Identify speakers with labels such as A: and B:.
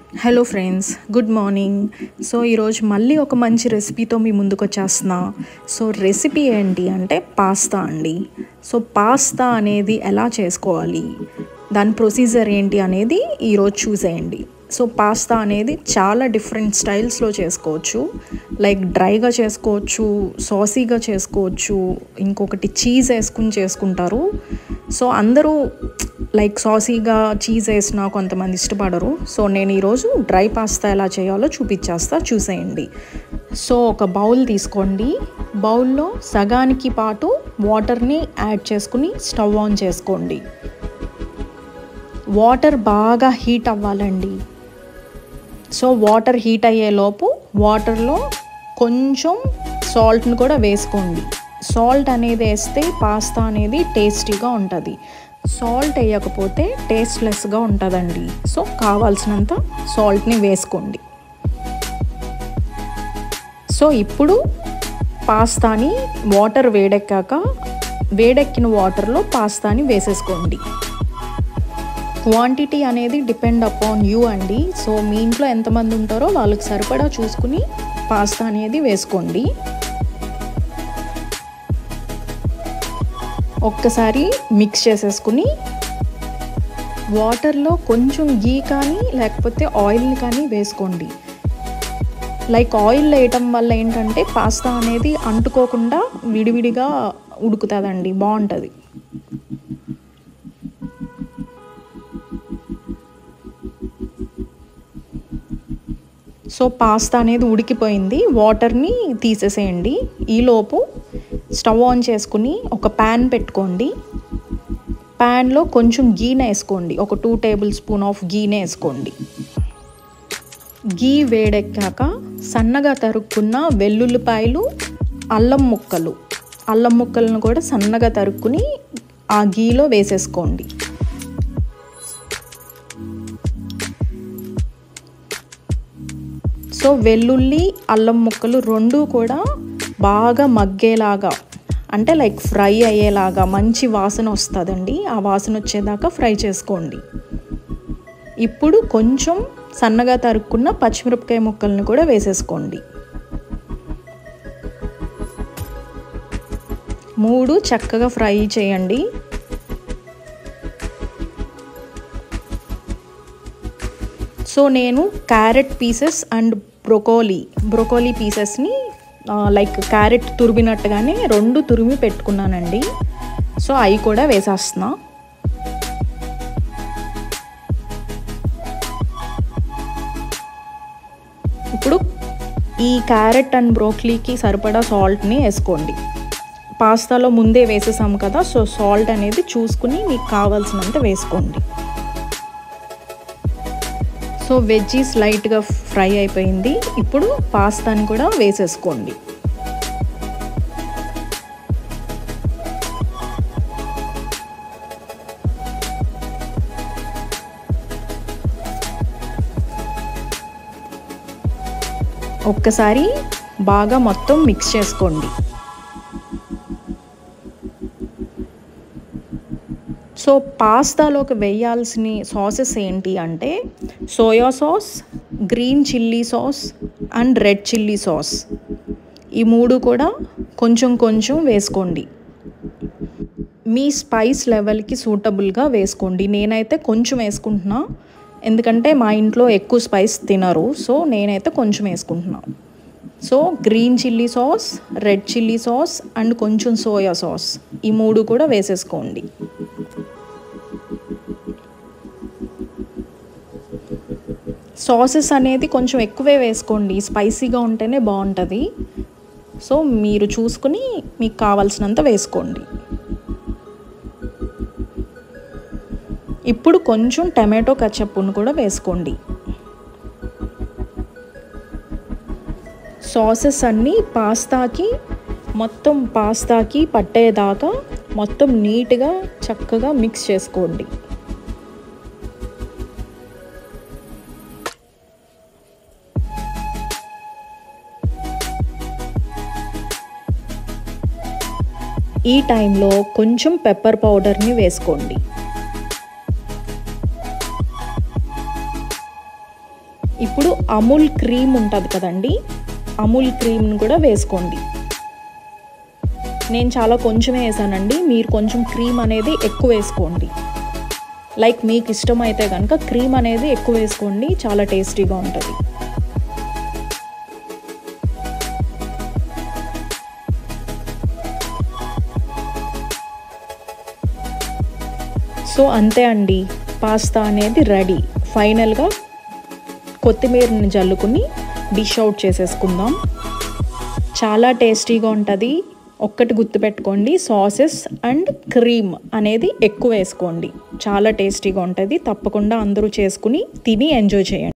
A: hello friends good morning so ఈరోజు మళ్ళీ ఒక మంచి రెసిపీతో మీ ముందుకు వచ్చేస్తున్నా సో రెసిపీ ఏంటి అంటే పాస్తా అండి సో పాస్తా అనేది ఎలా చేసుకోవాలి దాని ప్రొసీజర్ ఏంటి అనేది ఈరోజు చూసేయండి సో పాస్తా అనేది చాలా డిఫరెంట్ స్టైల్స్లో చేసుకోవచ్చు లైక్ డ్రైగా చేసుకోవచ్చు సాసీగా చేసుకోవచ్చు ఇంకొకటి చీజ్ వేసుకుని చేసుకుంటారు సో అందరూ లైక్ సాసీగా చీజ్ వేసిన కొంతమంది ఇష్టపడరు సో నేను ఈరోజు డ్రై పాస్తా ఎలా చేయాలో చూపించేస్తా చూసేయండి సో ఒక బౌల్ తీసుకోండి బౌల్లో సగానికి పాటు వాటర్ని యాడ్ చేసుకుని స్టవ్ ఆన్ చేసుకోండి వాటర్ బాగా హీట్ అవ్వాలండి సో వాటర్ హీట్ అయ్యేలోపు వాటర్లో కొంచెం సాల్ట్ని కూడా వేసుకోండి సాల్ట్ అనేది వేస్తే పాస్తా అనేది టేస్టీగా ఉంటుంది సాల్ట్ వేయకపోతే టేస్ట్లెస్గా ఉంటుందండి సో కావాల్సినంత సాల్ట్ని వేసుకోండి సో ఇప్పుడు పాస్తాని వాటర్ వేడెక్కాక వేడెక్కిన వాటర్లో పాస్తాని వేసేసుకోండి క్వాంటిటీ అనేది డిపెండ్ అపాన్ యూ అండి సో మీ ఇంట్లో ఎంతమంది ఉంటారో వాళ్ళకి సరిపడా చూసుకుని పాస్తా అనేది వేసుకోండి ఒక్కసారి మిక్స్ చేసేసుకుని వాటర్లో కొంచెం గీ కానీ లేకపోతే ఆయిల్ని కానీ వేసుకోండి లైక్ ఆయిల్ వేయటం వల్ల ఏంటంటే పాస్తా అనేది అంటుకోకుండా విడివిడిగా ఉడుకుతుందండి బాగుంటుంది సో పాస్తా అనేది ఉడికిపోయింది వాటర్ని తీసేసేయండి ఈలోపు స్టవ్ ఆన్ చేసుకుని ఒక ప్యాన్ పెట్టుకోండి ప్యాన్లో కొంచెం గీనె వేసుకోండి ఒక టూ టేబుల్ స్పూన్ ఆఫ్ గీనె వేసుకోండి గీ వేడెక్కాక సన్నగా తరుక్కున్న వెల్లుల్లిపాయలు అల్లం ముక్కలు అల్లం ముక్కలను కూడా సన్నగా తరుక్కుని ఆ గీలో వేసేసుకోండి సో వెల్లుల్లి అల్లం ముక్కలు రెండు కూడా బాగా మగ్గేలాగా అంటే లైక్ ఫ్రై అయ్యేలాగా మంచి వాసన వస్తుందండి ఆ వాసన వచ్చేదాకా ఫ్రై చేసుకోండి ఇప్పుడు కొంచెం సన్నగా తరుక్కున్న పచ్చిమిరపకాయ ముక్కల్ని కూడా వేసేసుకోండి మూడు చక్కగా ఫ్రై చేయండి సో నేను carrot pieces and broccoli broccoli పీసెస్ని లైక్ క్యారెట్ తురిమినట్టుగానే రెండు తురిమి పెట్టుకున్నానండి సో అవి కూడా వేసేస్తున్నా ఇప్పుడు ఈ క్యారెట్ అండ్ బ్రోక్లీకి సరిపడా సాల్ట్ని వేసుకోండి పాస్తాలో ముందే వేసేసాము కదా సో సాల్ట్ అనేది చూసుకుని మీకు కావాల్సినంత వేసుకోండి సో వెజ్జీస్ లైట్గా ఫ్రై అయిపోయింది ఇప్పుడు పాస్తాని కూడా వేసేసుకోండి ఒక్కసారి బాగా మొత్తం మిక్స్ చేసుకోండి సో పాస్తాలోకి వేయాల్సిన సాసెస్ ఏంటి అంటే soya sauce green chilli sauce and red chilli sauce ఈ మూడు కూడా కొంచెం కొంచెం వేసుకోండి మీ స్పైస్ లెవెల్కి సూటబుల్గా వేసుకోండి నేనైతే కొంచెం వేసుకుంటున్నా ఎందుకంటే మా ఇంట్లో ఎక్కువ స్పైస్ తినరు సో నేనైతే కొంచెం వేసుకుంటున్నా so green chilli sauce red chilli sauce and కొంచెం సోయా సాస్ ఈ మూడు కూడా వేసేసుకోండి సాసెస్ అనేది కొంచెం ఎక్కువే వేసుకోండి స్పైసీగా ఉంటేనే బాగుంటుంది సో మీరు చూసుకుని మీకు కావాల్సినంత వేసుకోండి ఇప్పుడు కొంచెం టమాటో కచ్చప్పును కూడా వేసుకోండి సాసెస్ అన్నీ పాస్తాకి మొత్తం పాస్తాకి పట్టేదాకా మొత్తం నీట్గా చక్కగా మిక్స్ చేసుకోండి ఈ టైంలో కొంచెం పెప్పర్ పౌడర్ని వేసుకోండి ఇప్పుడు అమూల్ క్రీమ్ ఉంటుంది కదండి అమూల్ క్రీమ్ని కూడా వేసుకోండి నేను చాలా కొంచెమే వేసానండి మీరు కొంచెం క్రీమ్ అనేది ఎక్కువ వేసుకోండి లైక్ మీకు ఇష్టమైతే కనుక క్రీమ్ అనేది ఎక్కువ వేసుకోండి చాలా టేస్టీగా ఉంటుంది సో అంతే అండి పాస్తా అనేది రెడీ ఫైనల్గా కొత్తిమీరని జల్లుకుని డిష్ అవుట్ చేసేసుకుందాం చాలా టేస్టీగా ఉంటుంది ఒక్కటి గుర్తుపెట్టుకోండి సాసెస్ అండ్ క్రీమ్ అనేది ఎక్కువ వేసుకోండి చాలా టేస్టీగా ఉంటుంది తప్పకుండా అందరూ చేసుకుని తిని ఎంజాయ్ చేయండి